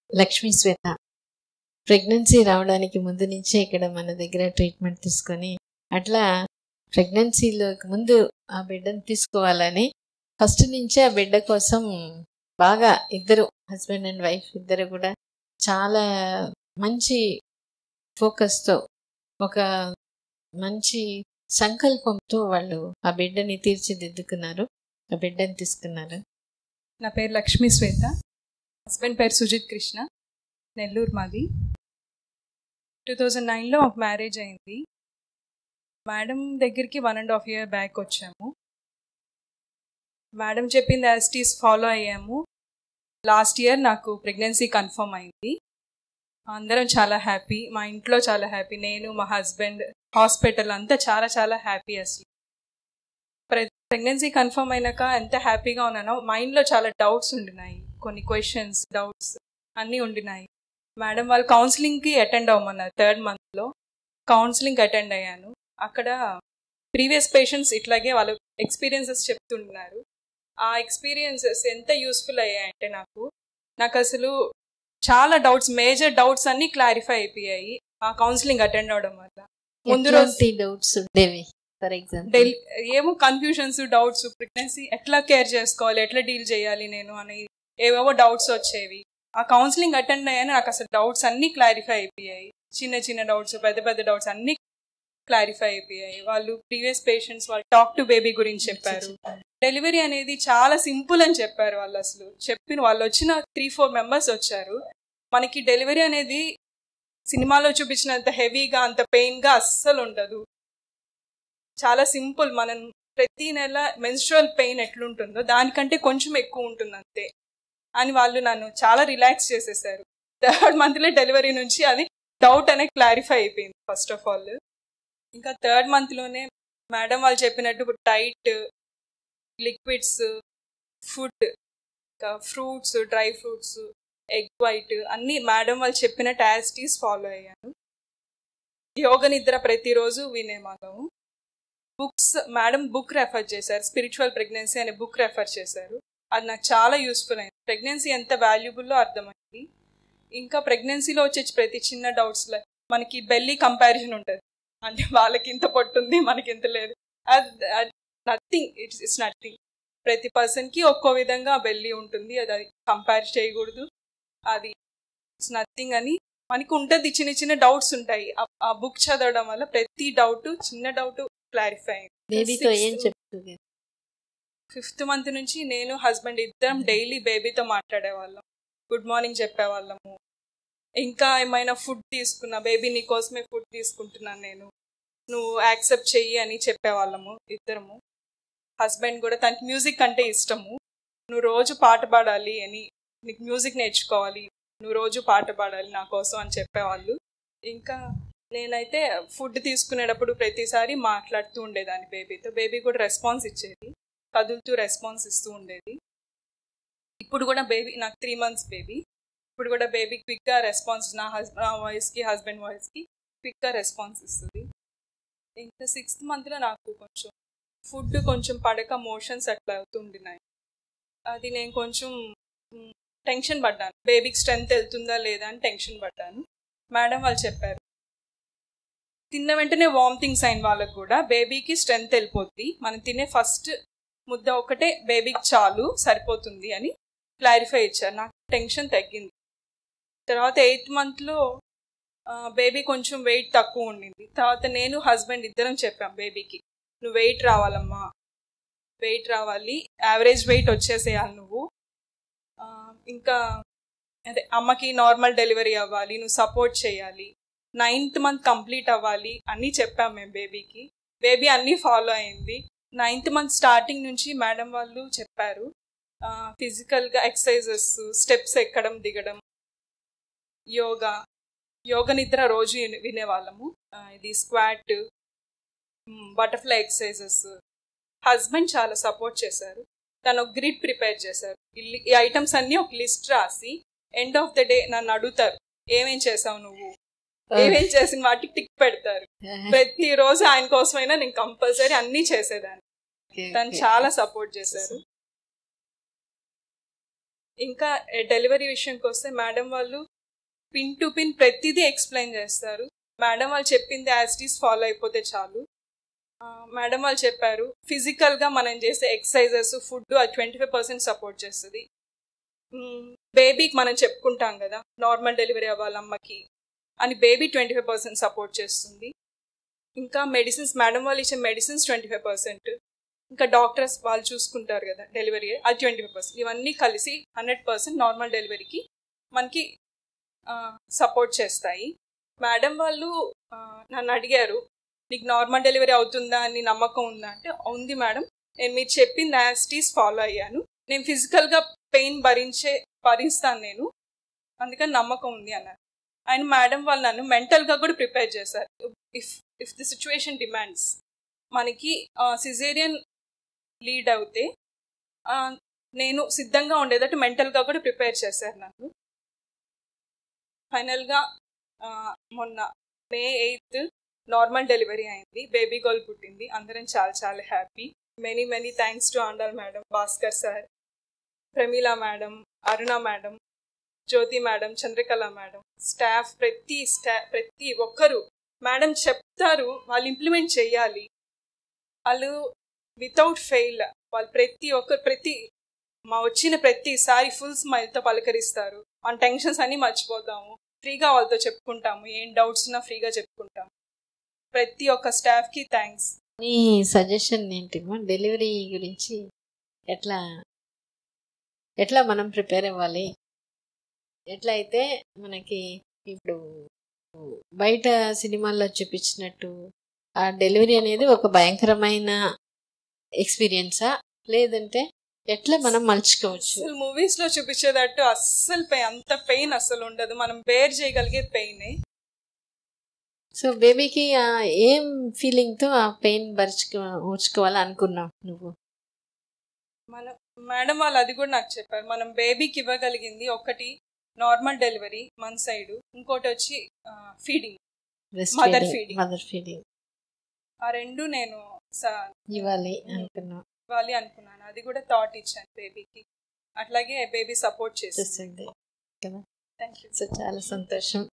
లక్ష్మీ శ్వేత pregnancy రావడానికి ముందు నుంచే ఇక్కడ మన దగ్గర ట్రీట్మెంట్ తీసుకొని అట్లా ప్రెగ్నెన్సీలో ముందు ఆ బిడ్డను తీసుకోవాలని ఫస్ట్ నుంచే ఆ బిడ్డ కోసం బాగా ఇద్దరు హస్బెండ్ అండ్ వైఫ్ ఇద్దరు కూడా చాలా మంచి ఫోకస్తో ఒక మంచి సంకల్పంతో వాళ్ళు ఆ బిడ్డని తీర్చిదిద్దుకున్నారు ఆ బిడ్డని తీసుకున్నారు నా పేరు లక్ష్మీ శ్వేత హస్బెండ్ పేరు సుజిత్ కృష్ణ నెల్లూరు మాది టూ థౌజండ్ నైన్లో మాకు మ్యారేజ్ అయింది మేడం దగ్గరికి one and half year back వచ్చాము మేడం చెప్పింది యాస్టీస్ ఫాలో అయ్యాము లాస్ట్ ఇయర్ నాకు ప్రెగ్నెన్సీ కన్ఫర్మ్ అయింది అందరం చాలా హ్యాపీ మా ఇంట్లో చాలా హ్యాపీ నేను మా హస్బెండ్ హాస్పిటల్ అంతా చాలా చాలా హ్యాపీ అసలు ప్రెగ్నెన్సీ కన్ఫర్మ్ అయినాక ఎంత హ్యాపీగా ఉన్నానో మైండ్లో చాలా డౌట్స్ ఉండినాయి కొన్ని క్వశ్చన్స్ డౌట్స్ అన్నీ ఉండినాయి మేడం వాళ్ళు కౌన్సిలింగ్కి అటెండ్ అవ్వమన్నారు థర్డ్ మంత్లో కౌన్సిలింగ్ అటెండ్ అయ్యాను అక్కడ ప్రీవియస్ పేషెంట్స్ ఇట్లాగే వాళ్ళ ఎక్స్పీరియన్సెస్ చెప్తుంటున్నారు ఆ ఎక్స్పీరియన్సెస్ ఎంత యూస్ఫుల్ అయ్యాయంటే నాకు నాకు అసలు చాలా డౌట్స్ మేజర్ డౌట్స్ అన్నీ క్లారిఫై అయిపోయాయి ఆ కౌన్సిలింగ్ అటెండ్ అవడం వల్ల ముందు రోజు ఎట్లాంటి డౌట్స్ ఉండేవి ఫర్ ఎగ్జాంపుల్ డైలీ ఏమో కన్ఫ్యూషన్స్ డౌట్స్ ప్రెగ్నెన్సీ ఎట్లా కేర్ చేసుకోవాలి ఎట్లా డీల్ చేయాలి నేను అని ఏవేవో డౌట్స్ వచ్చేవి ఆ కౌన్సిలింగ్ అటెండ్ అయ్యాను నాకు అసలు డౌట్స్ అన్నీ క్లారిఫై అయిపోయాయి చిన్న చిన్న డౌట్స్ పెద్ద పెద్ద డౌట్స్ అన్నీ క్లారిఫై అయిపోయాయి వాళ్ళు ప్రీవియస్ పేషెంట్స్ వాళ్ళు టాక్ టు బేబీ గురించి చెప్పారు డెలివరీ అనేది చాలా సింపుల్ అని చెప్పారు వాళ్ళు అసలు చెప్పిన వాళ్ళు వచ్చిన త్రీ ఫోర్ మెంబర్స్ వచ్చారు మనకి డెలివరీ అనేది సినిమాలో చూపించినంత హెవీగా అంత పెయిన్గా అస్సలు ఉండదు చాలా సింపుల్ మనం ప్రతి నెల మెన్స్ట్రువల్ పెయిన్ ఎట్లుంటుందో దానికంటే కొంచెం ఎక్కువ ఉంటుంది అంతే అని వాళ్ళు నన్ను చాలా రిలాక్స్ చేసేసారు థర్డ్ మంత్లో డెలివరీ నుంచి అది డౌట్ అనేది క్లారిఫై అయిపోయింది ఫస్ట్ ఆఫ్ ఆల్ ఇంకా థర్డ్ మంత్లోనే మేడం వాళ్ళు చెప్పినట్టు డైట్ లిక్విడ్స్ ఫుడ్ ఇంకా fruits dry fruits egg white అన్నీ మేడం వాళ్ళు చెప్పిన టాస్టీస్ ఫాలో అయ్యాను యోగ నిద్ర ప్రతిరోజు వినేమాగము బుక్స్ మేడం బుక్ రెఫర్ చేశారు స్పిరిచువల్ ప్రెగ్నెన్సీ అనే బుక్ రెఫర్ చేశారు అది నాకు చాలా యూస్ఫుల్ అయింది ప్రెగ్నెన్సీ ఎంత వాల్యుబుల్లో అర్థమైంది ఇంకా ప్రెగ్నెన్సీలో వచ్చే ప్రతి చిన్న డౌట్స్లో మనకి బెల్లీ కంపారిజన్ ఉంటుంది అంటే వాళ్ళకి ఇంత పొట్టుంది మనకి ఇంత లేదు అది నథింగ్ ఇట్స్ ఇట్స్ నథింగ్ ప్రతి పర్సన్కి ఒక్కో విధంగా బెల్లీ ఉంటుంది అది అది కంపేర్ చేయకూడదు అది ఇట్స్ నథింగ్ అని మనకి ఉంటుంది చిన్న చిన్న డౌట్స్ ఉంటాయి ఆ బుక్ చదవడం వల్ల ప్రతి డౌట్ చిన్న డౌట్ క్లారిఫై బేబీతో ఏం చెప్తుంది ఫిఫ్త్ మంత్ నుంచి నేను హస్బెండ్ ఇద్దరం డైలీ బేబీతో మాట్లాడేవాళ్ళం గుడ్ మార్నింగ్ చెప్పేవాళ్ళము ఇంకా ఏమైనా ఫుడ్ తీసుకున్నా బేబీ నీ కోసమే ఫుడ్ తీసుకుంటున్నాను నేను నువ్వు యాక్సెప్ట్ చెయ్యి అని చెప్పేవాళ్ళము ఇద్దరము హస్బెండ్ కూడా తనకి మ్యూజిక్ అంటే ఇష్టము నువ్వు రోజు పాట పాడాలి అని నీకు మ్యూజిక్ నేర్చుకోవాలి నువ్వు రోజు పాట పాడాలి నా కోసం అని చెప్పేవాళ్ళు ఇంకా నేనైతే ఫుడ్ తీసుకునేటప్పుడు ప్రతిసారి మాట్లాడుతూ ఉండేదాన్ని బేబీతో బేబీ కూడా రెస్పాన్స్ ఇచ్చేది కదులుతూ రెస్పాన్స్ ఇస్తూ ఉండేది ఇప్పుడు కూడా బేబీ నాకు త్రీ మంత్స్ బేబీ ఇప్పుడు కూడా బేబీ క్విక్గా రెస్పాన్స్ నా హస్బెండ్ నా వాయిస్కి హస్బెండ్ వాయిస్కి క్విక్గా రెస్పాన్స్ ఇస్తుంది ఇంకా సిక్స్త్ మంత్లో నాకు కొంచెం ఫుడ్ కొంచెం పడక మోషన్స్ అట్లా అవుతుండినాయి అది నేను కొంచెం టెన్షన్ పడ్డాను బేబీకి స్ట్రెంత్ వెళ్తుందా లేదా అని టెన్షన్ పడ్డాను మేడం వాళ్ళు చెప్పారు తిన్న వెంటనే వామిటింగ్స్ అయిన వాళ్ళకు కూడా బేబీకి స్ట్రెంత్ వెళ్ళిపోద్ది మనం తినే ఫస్ట్ ముద్ద ఒకటే బేబీకి చాలు సరిపోతుంది అని క్లారిఫై ఇచ్చారు నాకు టెన్షన్ తగ్గింది తర్వాత ఎయిత్ మంత్లో బేబీ కొంచెం వెయిట్ తక్కువ ఉండింది తర్వాత నేను హస్బెండ్ ఇద్దరం చెప్పాం బేబీకి నువ్వు వెయిట్ రావాలమ్మా వెయిట్ రావాలి యావరేజ్ వెయిట్ వచ్చేసేయాలి నువ్వు ఇంకా అదే అమ్మకి నార్మల్ డెలివరీ అవ్వాలి నువ్వు సపోర్ట్ చేయాలి నైన్త్ మంత్ కంప్లీట్ అవ్వాలి అన్నీ చెప్పాం మేము బేబీకి బేబీ అన్నీ ఫాలో అయింది నైన్త్ మంత్ స్టార్టింగ్ నుంచి మేడం వాళ్ళు చెప్పారు ఫిజికల్గా ఎక్సర్సైజెస్ స్టెప్స్ ఎక్కడం దిగడం యోగా యోగ నిద్ర రోజు వినేవాళ్ళము ఇది స్క్వాట్ బటర్ఫ్లై ఎక్సర్సైజెస్ హస్బెండ్ చాలా సపోర్ట్ చేశారు తను ఒక గ్రిడ్ ప్రిపేర్ చేశారు ఈ ఐటమ్స్ అన్నీ ఒక లిస్ట్ రాసి ఎండ్ ఆఫ్ ద డే నన్ను అడుగుతారు ఏమేం చేసావు నువ్వు ఏమేం చేసిన వాటికి టిక్ పెడతారు ప్రతి రోజు ఆయన కోసమైనా నేను కంపల్సరీ అన్నీ చేసేదాన్ని తను చాలా సపోర్ట్ చేశారు ఇంకా డెలివరీ విషయంకి వస్తే మేడం వాళ్ళు పిన్ టు పిన్ ప్రతిదీ ఎక్స్ప్లెయిన్ చేస్తారు మేడం వాళ్ళు చెప్పింది యాజిటీస్ ఫాలో అయిపోతే చాలు ఆ, మేడం వాళ్ళు చెప్పారు ఫిజికల్గా మనం చేసే ఎక్సర్సైజెస్ ఫుడ్ అది ట్వంటీ ఫైవ్ పర్సెంట్ సపోర్ట్ చేస్తుంది బేబీకి మనం చెప్పుకుంటాం కదా నార్మల్ డెలివరీ అవ్వాలి అమ్మకి అని baby twenty five percent support చేస్తుంది ఇంకా మెడిసిన్స్ మేడం వాళ్ళు ఇచ్చే మెడిసిన్స్ ట్వంటీ ఫైవ్ పర్సెంట్ ఇంకా డాక్టర్స్ వాళ్ళు చూసుకుంటారు కదా డెలివరీ అది ట్వంటీ ఫైవ్ పర్సెంట్ ఇవన్నీ కలిసి హండ్రెడ్ పర్సెంట్ నార్మల్ డెలివరీకి మనకి సపోర్ట్ చేస్తాయి మేడం వాళ్ళు ఆ, నన్ను అడిగారు నీకు నార్మల్ డెలివరీ అవుతుందా అని నమ్మకం ఉందా అంటే ఉంది మేడం నేను మీరు చెప్పిన యాసిటీస్ ఫాలో అయ్యాను నేను ఫిజికల్గా పెయిన్ భరించే భరిస్తాను నేను అందుకని నమ్మకం ఉంది అన్నారు ఆయన మేడం వాళ్ళు నన్ను మెంటల్గా కూడా ప్రిపేర్ చేశారు if if the situation demands మనకి సిజేరియన్ లీడ్ అవుతే ఆ, నేను సిద్ధంగా ఉండేటట్టు మెంటల్గా కూడా ప్రిపేర్ చేశారు నన్ను ఫైనల్గా మొన్న మే ఎయిత్ నార్మల్ డెలివరీ అయింది బేబీ గర్ల్ పుట్టింది అందరం చాలా చాలా happy many many thanks to Andal madam Bhaskar sir Pramila madam Aruna madam Jyothi madam Chandrakala madam staff ప్రతి స్టా ప్రతి ఒక్కరు మేడం చెప్తారు వాళ్ళు ఇంప్లిమెంట్ చేయాలి వాళ్ళు వితౌట్ ఫెయిల్ వాళ్ళు ప్రతి ఒక్కరు ప్రతి మా వచ్చిన ప్రతిసారి ఫుల్ స్మైల్తో పలకరిస్తారు మన టెన్షన్స్ అన్నీ మర్చిపోతాము ఫ్రీగా వాళ్ళతో చెప్పుకుంటాము ఏం డౌట్స్ ఉన్నా ఫ్రీగా చెప్పుకుంటాము ప్రతి ఒక్క స్టాఫ్కి థ్యాంక్స్ నీ సజెషన్ ఏంటిమా డెలివరీ గురించి ఎట్లా ఎట్లా మనం ప్రిపేర్ అవ్వాలి ఎట్లా అయితే మనకి ఇప్పుడు బయట సినిమాల్లో చూపించినట్టు ఆ డెలివరీ అనేది ఒక భయంకరమైన ఎక్స్పీరియన్సా లేదంటే ఎట్లా మనం మలుచుకోవచ్చు అసలు మూవీస్ లో చూపించేటట్టు అస్సలు పెయిన్ అంత పెయిన్ అసలు ఉండదు మనం బేర్ చేయగలిగే పెయిన్ సో బేబీకి ఆ ఏం ఫీలింగ్తో ఆ పెయిన్ భర్చుకో ఊర్చుకోవాలి అనుకున్నావు నువ్వు మనం మేడం వాళ్ళు అది కూడా నాకు చెప్పారు మనం బేబీకి ఇవ్వగలిగింది ఒకటి నార్మల్ డెలివరీ మన సైడ్ ఇంకోటి వచ్చి feeding Mother feeding. Mother feeding ఆ రెండు నేను స- ఇవ్వాలి అనుకున్నావు ఇవ్వాలి అనుకున్నాను అది కూడా థాట్ ఇచ్చాను బేబీకి అట్లాగే బేబీ సపోర్ట్ చేసి చేసింది థ్యాంక్ యూ సో చాలా సంతోషం